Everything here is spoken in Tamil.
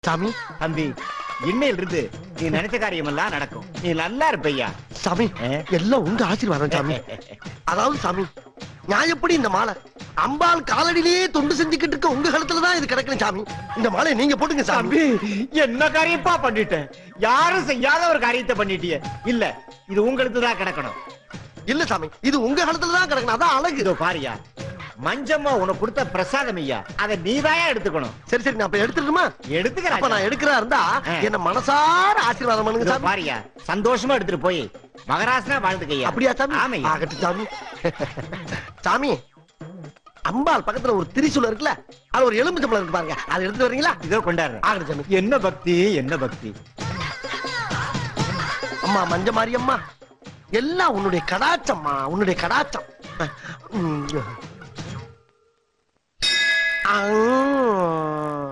சாமி தம்பி இன்னையில இருந்து நீ நினைச்ச காரியம் எல்லாம் நடக்கும் நீ நல்லா இருப்பையா சாமி எல்லாம் உங்க ஆசீர்வாதம் சாமி அதாவது சாமி நான் எப்படி இந்த மாலை அம்பாள் காலடியிலேயே தொண்டு செஞ்சுக்கிட்டு இருக்க உங்க கழுத்துல தான் இது கிடக்கணும் சாமி இந்த மாலையை நீங்க போட்டுங்க சாமி தம்பி என்ன காரியப்பா பண்ணிட்டேன் யாரும் செய்யாத ஒரு காரியத்தை பண்ணிட்டியே இல்ல இது உங்களுக்கு தான் கிடக்கணும் இல்ல சாமி இது உங்க கழுத்துல தான் கிடக்கணும் அதான் அழகு இதோ பாரியா மஞ்சம்மா உனக்கு கொடுத்த பிரசாதம் ஐயா அதை நீதாயா எடுத்துக்கணும் சரி சரி நான் அப்ப எடுத்துட்டுமா அப்ப எடுத்துக்கிறேன் நான் எடுக்கிறா இருந்தா என்ன மனசார ஆசீர்வாதம் பண்ணுங்க இதோ சாமி பாரியா சந்தோஷமா எடுத்துட்டு போய் மகராசனா வாழ்ந்துக்கையா அப்படியா சாமி ஆமையா ஆகட்டும் சாமி சாமி அம்பாள் பக்கத்துல ஒரு திரிசூலம் இருக்குல்ல அது ஒரு எலும்பு சம்பளம் இருக்கு பாருங்க அதை எடுத்து வரீங்களா இதோ கொண்டாடுறேன் ஆகட்டும் சாமி என்ன பக்தி என்ன பக்தி அம்மா மஞ்ச மாரியம்மா எல்லாம் உன்னுடைய கடாச்சம்மா உன்னுடைய கடாச்சம் உம். ஆ.